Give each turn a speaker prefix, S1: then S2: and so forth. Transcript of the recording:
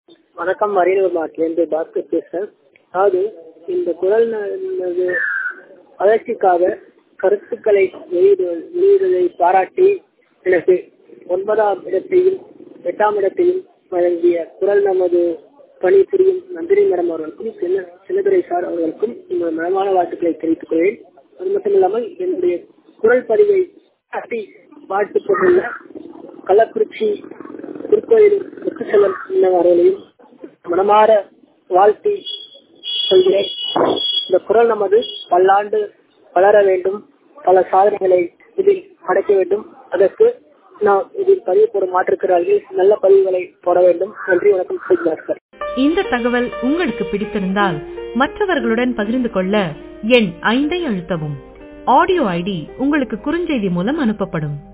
S1: வணக்கம் அரியலூர் மாவட்டத்திலிருந்து பாஸ்கர் பேசுறேன் அதாவது இந்த குரல் நமது வளர்ச்சிக்காக கருத்துக்களை வெளியிடு வெளியிடுவதை பாராட்டி எனக்கு ஒன்பதாம் இடத்தையும் எட்டாம் இடத்தையும் வழங்கிய குரல் நமது பணிபுரியும் நந்தினி மேடம் அவர்களுக்கும் சின்ன சின்னதுரை சார் அவர்களுக்கும் உங்கள் மனமான வாழ்த்துக்களை தெரிவித்துக் கொள்கிறேன் அது மட்டும் இல்லாமல் என்னுடைய குரல் பதிவை காட்டி வாழ்த்துக் கொண்டுள்ள கள்ளக்குறிச்சி திருக்கோயில் முத்துச்செல்வன் அவர்களையும் மனமாற வாழ்த்தி சொல்கிறேன் இந்த குரல் நமது பல்லாண்டு வளர வேண்டும் பல சாதனைகளை இதில் அடைக்க வேண்டும் அதற்கு நாம் இதில் பதிவு போடும் மாற்றுக்கிறார்கள் நல்ல பதிவுகளை போட வேண்டும் நன்றி வணக்கம் செய்கிறார்கள்
S2: இந்த தகவல் உங்களுக்கு பிடித்திருந்தால் மற்றவர்களுடன் பகிர்ந்து கொள்ள எண் ஐந்தை அழுத்தவும் ஆடியோ ஐடி உங்களுக்கு குறுஞ்செய்தி மூலம் அனுப்பப்படும்